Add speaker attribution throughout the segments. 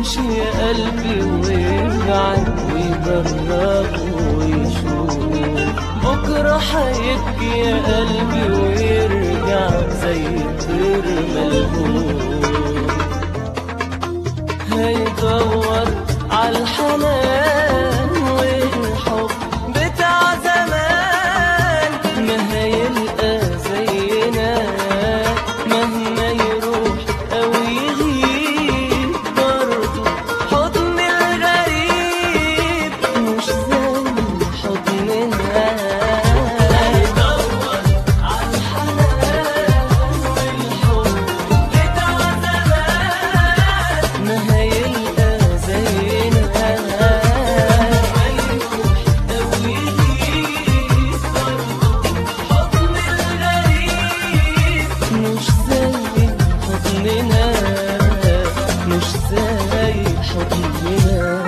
Speaker 1: يمشي يا قلبي ويبعد ويجرب ويشوف بكرة هيبكي يا قلبي ويرجع زي الطير ملهوف هيدور على الحنان والحب بتاع زمان ما هيلقى زينا مهما يروح او يغيب برضه حضن الغريب مش زي حضننا هيدور على الحنان والحب بتاع زمان ما هيلقى زينا ما يروح او يغيب برضه حضن الغريب مش زي حضننا مش زي حضننا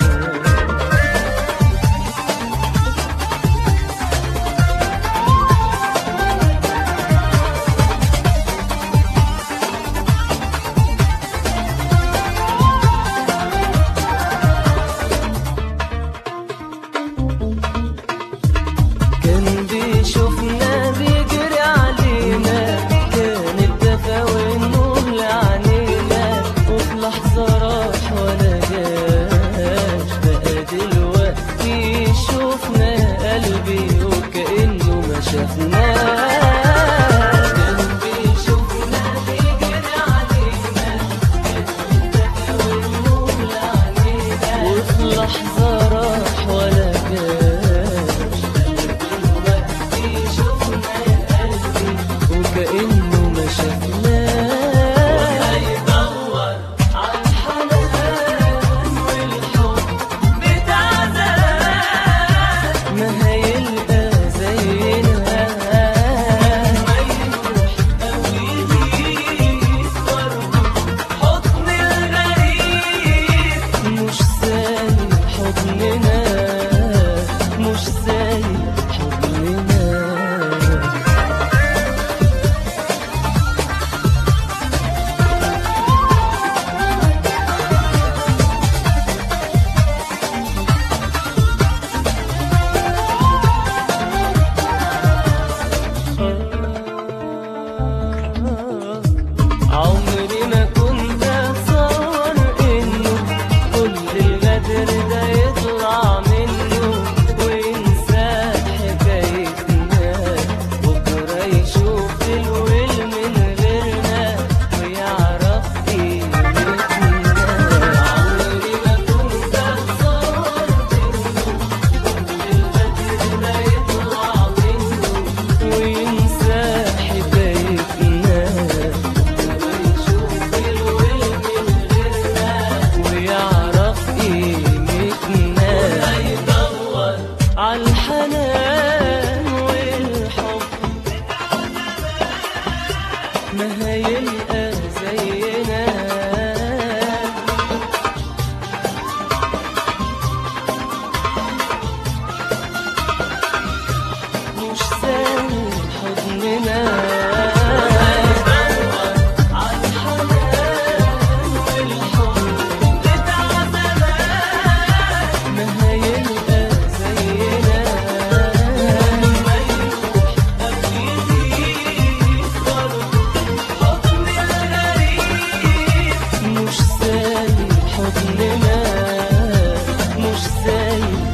Speaker 1: كان بيشوفنا بيجري علينا كان الدفا والنور لعنينا وفي لحظة راح ولا جاش بقى دلوقتي يشوفنا قلبي وكأنه ما شافناش كان بيشوفنا بيجري علينا كان الدفا والنور لعنينا وفي لحظة راح ولا جاش دلوقتي شفنا قلبي وكأنه ما شافناش هيدور على الحنان والحب بتاع زمان ما هيلقى زينا ما يروح أو يغيب برضه حضن الغريب مش زي حضننا مش زي حضننا عمري ما كنت اتصور انه كل الغدر ده يطلع منه وينسى حكايتنا بكره يشوف الويل من غيرنا ويعرف قيمتنا عمري ما كنت اتصور انه كل الغدر ده يطلع منه وينسى حكايتنا ويشوف الويل من غيرنا ويعرف قيمتنا هيدور على الحنان والحب ما هيلقى زينا مش زي حضننا على الحنان والحب بتاع زمان ما هيلقى زينا ما يروح أو يغيب برضه حضن الغريب مش زي حضننا مش زي